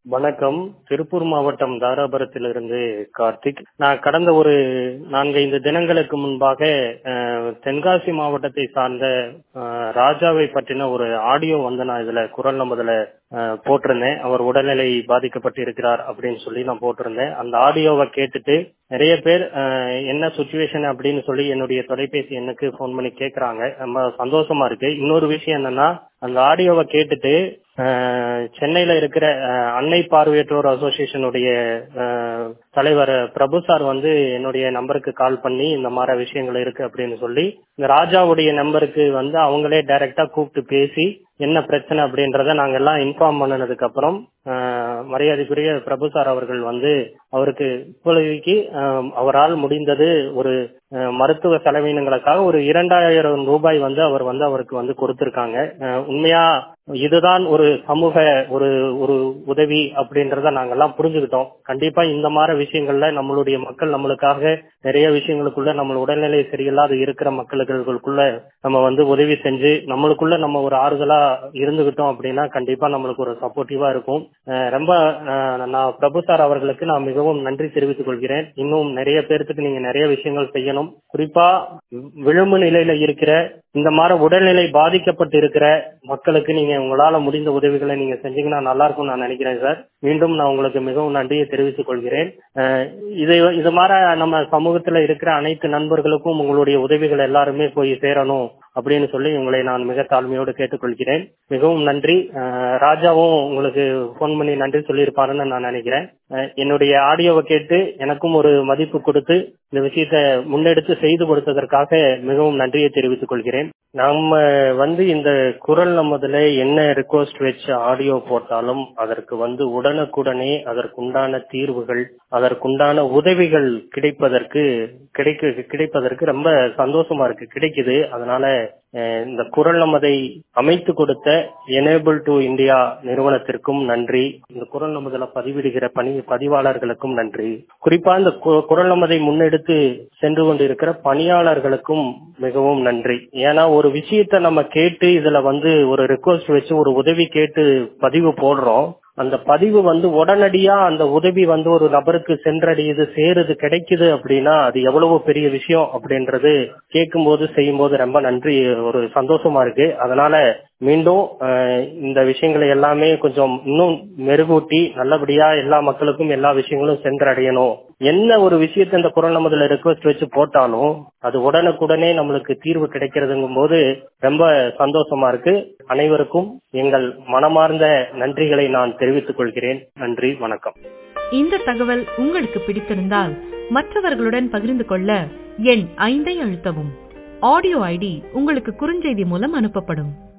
வணக்கம் திருப்பூர் மாவட்டம் தாராபுரத்திலிருந்து கார்த்திக் நான் கடந்த ஒரு நான்கைந்து தினங்களுக்கு முன்பாக அஹ், தென்காசி மாவட்டத்தை சார்ந்த அஹ், ராஜாவை பற்றின ஒரு ஆடியோ வந்து நான் இதுல குரல் நம்பதுல அஹ், போட்டிருந்தேன் அவர் உடல்நிலை பாதிக்கப்பட்டு இருக்கிறார் அப்படின்னு சொல்லி நான் போட்டிருந்தேன் அந்த ஆடியோவை கேட்டுட்டு நிறைய பேர் அஹ், என்ன சுச்சுவேஷன் அப்படின்னு சொல்லி என்னுடைய தொலைபேசி எண்ணுக்கு ஃபோன் பண்ணி கேக்குறாங்க ரொம்ப சந்தோஷமா இருக்கு இன்னொரு விஷயம் என்னன்னா அந்த ஆடியோவை கேட்டுட்டு அஹ், சென்னையில இருக்கிற அஹ், அன்னை பார்வையற்றோர் அசோசியேஷனுடைய அஹ், தலைவர் பிரபு சார் வந்து என்னுடைய நம்பருக்கு கால் பண்ணி இந்த மாதிரி விஷயங்கள் இருக்கு அப்படின்னு சொல்லி இந்த ராஜாவுடைய நம்பருக்கு வந்து அவங்களே டைரக்டா கூப்பிட்டு பேசி என்ன பிரச்சனை அப்படின்றத நாங்க எல்லாம் இன்ஃபார்ம் பண்ணனதுக்கு அப்புறம் அஹ், மரியாதைக்குரிய பிரபு சார் அவர்கள் வந்து அவருக்கு இப்பொழுதைக்கு அஹ், அவரால் முடிந்தது ஒரு அஹ், மருத்துவ செலவினங்களுக்காக ஒரு இரண்டாயிரம் ரூபாய் வந்து அவர் வந்து அவருக்கு வந்து கொடுத்திருக்காங்க அஹ், உண்மையா இதுதான் ஒரு சமூக ஒரு ஒரு உதவி அப்படின்றத நாங்கெல்லாம் புரிஞ்சுக்கிட்டோம் கண்டிப்பா இந்த மாதிரி விஷயங்கள்ல நம்மளுடைய மக்கள் நம்மளுக்காக நிறைய விஷயங்களுக்குள்ள நம்ம உடல்நிலை சரியில்லாத இருக்கிற மக்களுக்குள்ள நம்ம வந்து உதவி செஞ்சு நம்மளுக்குள்ள நம்ம ஒரு ஆறுதலா இருந்துகிட்டோம் அப்படின்னா கண்டிப்பா நம்மளுக்கு ஒரு சப்போர்ட்டிவா இருக்கும் அஹ் ரொம்ப அஹ், நான் பிரபு சார் அவர்களுக்கு நான் மிகவும் நன்றி தெரிவித்துக் கொள்கிறேன் இன்னும் நிறைய பேர்த்துக்கு நீங்க நிறைய விஷயங்கள் செய்யணும் குறிப்பா விளிம்பு நிலையில இருக்கிற இந்த மாதிரி உடல்நிலை பாதிக்கப்பட்டு இருக்கிற மக்களுக்கு நீங்க உங்களால முடிந்த உதவிகளை நீங்க செஞ்சீங்கன்னா நல்லா இருக்கும் நான் நினைக்கிறேன் சார் மீண்டும் நான் உங்களுக்கு மிகவும் நன்றியை தெரிவித்துக் கொள்கிறேன் அஹ் இது இது மாதிரி நம்ம சமூகத்துல இருக்கிற அனைத்து நண்பர்களுக்கும் உங்களுடைய உதவிகள் எல்லாருமே போய் சேரணும் அப்படின்னு சொல்லி உங்களை நான் மிக தாழ்மையோடு கேட்டுக்கொள்கிறேன் மிகவும் நன்றி அஹ் ராஜாவும் உங்களுக்கு ஃபோன் பண்ணி நன்றி சொல்லியிருப்பாருன்னு நான் நினைக்கிறேன் அஹ் என்னுடைய ஆடியோவை கேட்டு எனக்கும் ஒரு மதிப்பு கொடுத்து இந்த விஷயத்தை முன்னெடுத்து செய்து கொடுத்ததற்காக மிகவும் நன்றியை தெரிவித்துக் கொள்கிறேன் நம்ம வந்து இந்த குரல் நம்மதுல என்ன ரிக்வஸ்ட் வச்சு ஆடியோ போட்டாலும் அதற்கு வந்து உடனுக்குடனே அதற்குண்டான தீர்வுகள் அதற்குண்டான உதவிகள் கிடைப்பதற்கு கிடைக்க கிடைப்பதற்கு ரொம்ப சந்தோஷமா இருக்கு கிடைக்குது அதனால அஹ், இந்த குரல் நமதை அமைத்து கொடுத்த எனேபிள் டு இந்தியா நிறுவனத்திற்கும் நன்றி இந்த குரல் நமதுல பதிவிடுகிற பணி பதிவாளர்களுக்கும் நன்றி குறிப்பா இந்த கு- குரல் நமதை முன்னெடுத்து சென்று கொண்டிருக்கிற பணியாளர்களுக்கும் மிகவும் நன்றி ஏன்னா ஒரு விஷயத்த நம்ம கேட்டு இதுல வந்து ஒரு ரிக்வஸ்ட் வச்சு ஒரு உதவி கேட்டு பதிவு போடுறோம் அந்த பதிவு வந்து உடனடியா அந்த உதவி வந்து ஒரு நபருக்கு சென்றடையுது சேருது கிடைக்குது அப்படின்னா அது எவ்வளவு பெரிய விஷயம் அப்படின்றது கேட்கும்போது செய்யும்போது ரொம்ப நன்றி ஒரு சந்தோஷமா இருக்கு அதனால மீண்டும் அஹ், இந்த விஷயங்களை எல்லாமே கொஞ்சம் இன்னும் மெருகூட்டி நல்லபடியா எல்லா மக்களுக்கும் எல்லா விஷயங்களும் சென்றடையணும் என்ன ஒரு விஷயத்த இந்த குரல் நமதுல ரெக்வஸ்ட் வச்சு போட்டாலும் அது உடனுக்குடனே நம்மளுக்கு தீர்வு கிடைக்கிறதுங்கும் போது ரொம்ப சந்தோஷமா இருக்கு அனைவருக்கும் எங்கள் மனமார்ந்த நன்றிகளை நான் தெரிவித்துக் கொள்கிறேன் நன்றி வணக்கம் இந்த தகவல் உங்களுக்கு பிடித்திருந்தால் மற்றவர்களுடன் பகிர்ந்து கொள்ள எண் ஐந்தை அழுத்தவும் ஆடியோ ஐடி உங்களுக்கு குறுஞ்செய்தி மூலம் அனுப்பப்படும்